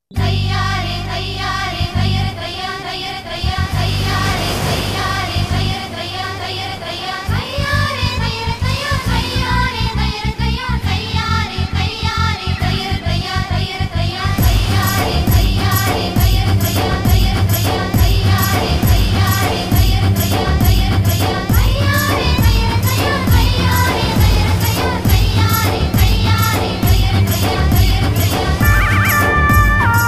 தையாரே தையாரே தையர தையா தையர தையா தையாரே தையாரே தையர தையா தையர தையா தையாரே தையர தையா தையாரே தையர தையா தையாரே தையாரே தையர தையா தையர தையா தையாரே தையாரே தையர தையா தையர தையா தையாரே தையாரே தையர தையா தையர தையா தையாரே தையர தையா தையாரே தையர தையா தையாரே தையாரே தையர தையா தையர தையா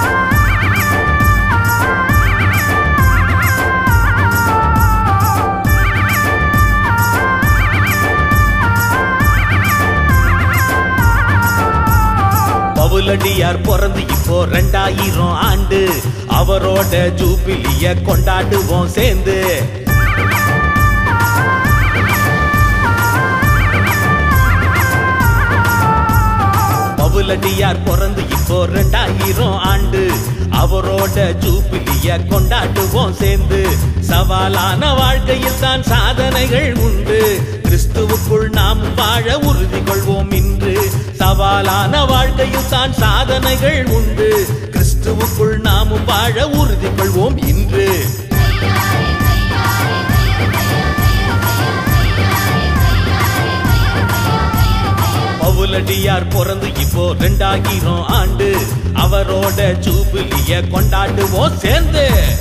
பவுலடியார் பிறந்து இப்போ ரெண்டாயிரம் ஆண்டு அவரோட ஜூபிலிய கொண்டாடுவோம் சேர்ந்து பவுலடியார் பிறந்து இப்போ ரெண்டாயிரம் ஆண்டு அவரோட ஜூபிலிய கொண்டாடுவோம் சேர்ந்து சவாலான வாழ்க்கையில் தான் சாதனைகள் உண்டு கிறிஸ்துவுக்குள் நாம் வாழ உறுதி கொள்வோம் இன்று சவாலான வாழ்க்கையில் தான் சாதனைகள் உண்டு கிறிஸ்துவுக்குள் நாமும் வாழ உறுதி கொள்வோம் இன்று தையாரே தையாரே தையர தையா பவுலடியார் பிறந்து இப்போ ரெண்டாயிரம் ஆண்டு அவரோட ஜூபிலிய கொண்டாடுவோம் சேர்ந்து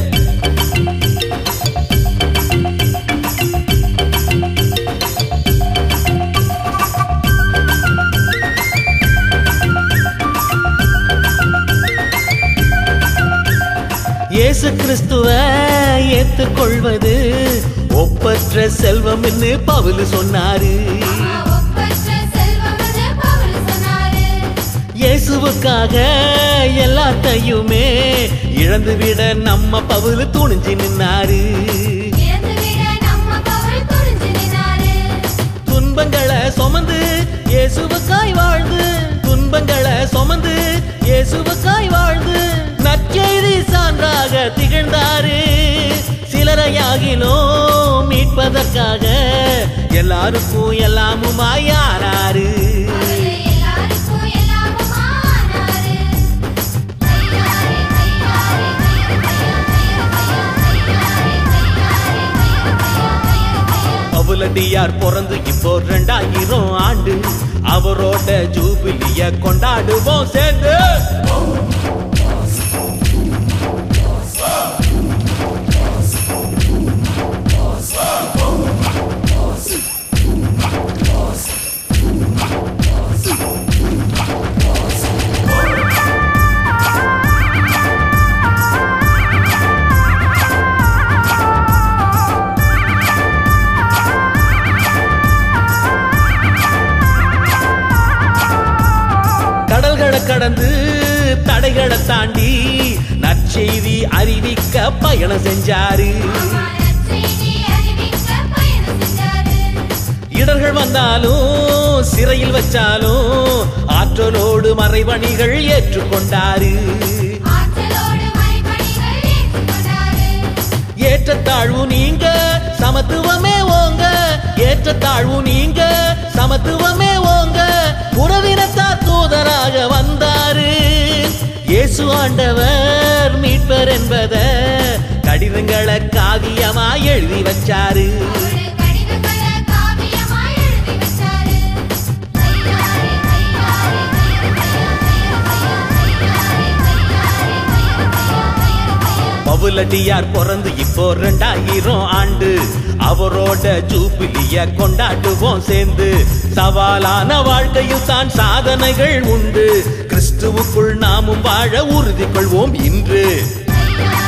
இயேசு கிறிஸ்துவ ஏத்துக்கொள்வது ஒப்பற்ற செல்வம்னு பவுல் சொன்னாரு ஒப்பற்ற செல்வமென்று பவுல் சொன்னாரு. இயேசுவுக்காக எல்லாத்தையுமே இழந்துவிட நம்ம பவுல் துணிஞ்சு நின்னாரு இழந்துவிட நம்ம பவுல் துணிஞ்சு நின்னாரு. துன்பங்களை சுமந்து இயேசுவுக்காய் வாழ்ந்து துன்பங்களை சுமந்து இயேசுவுக்காய் வாழ்ந்து நற்செய்தி சான்றாக திகழ்ந்தாரு சிலரையாகினோ மீட்பதற்காக எல்லாருக்கும் எல்லாமுமாயானாரு அவரு எல்லாருக்கும் எல்லாமும் ஆனாரு. தையாரே தையாரே தையர தையா தையர தையா தையாரே தையாரே தையர தையா தையர தையா பவுலடியார் பிறந்து இப்போ ரெண்டாயிரம் ஆண்டு அவரோட ஜூபிலிய கொண்டாடுவோம் சேர்ந்து கடல்களை கடந்து தடைகளை தாண்டி நற்செய்தி அறிவிக்க பயணம் செஞ்சாரு நற்செய்தி அறிவிக்க பயணம் சென்றாரு. இடர்கள் வந்தாலும் சிறையில் வச்சாலும் ஆற்றலோடு மறைபணிகள் ஏற்றுக்கொண்டாரு ஆற்றலோடு மறைபணிகள் ஏற்றுக்கொண்டாரு. ஏற்றத்தாழ்வு நீங்க சமத்துவமே ஓங்க ஏற்றத்தாழ்வு நீங்க சமத்துவமே ஓங்க உறவினத்தார் தூதராக வந்தாரு இயேசு ஆண்டவர் மீட்பர் என்பத கடிதங்களை காவியமாய் எழுதி வச்சாரு அவரு கடிதங்களை காவியமாய் எழுதி வச்சாரு. தையாரே தையாரே தையர தையா தையர தையா தையாரே தையாரே தையர தையா தையர தையா பவுலடியார் பிறந்து இப்போ ரெண்டாயிரம் ஆண்டு அவரோட ஜூபிலிய கொண்டாடுவோம் சேர்ந்து சவாலான வாழ்க்கையில் தான் சாதனைகள் உண்டு கிறிஸ்துவுக்குள் நாமும் வாழ உறுதி கொள்வோம் இன்று தையாரே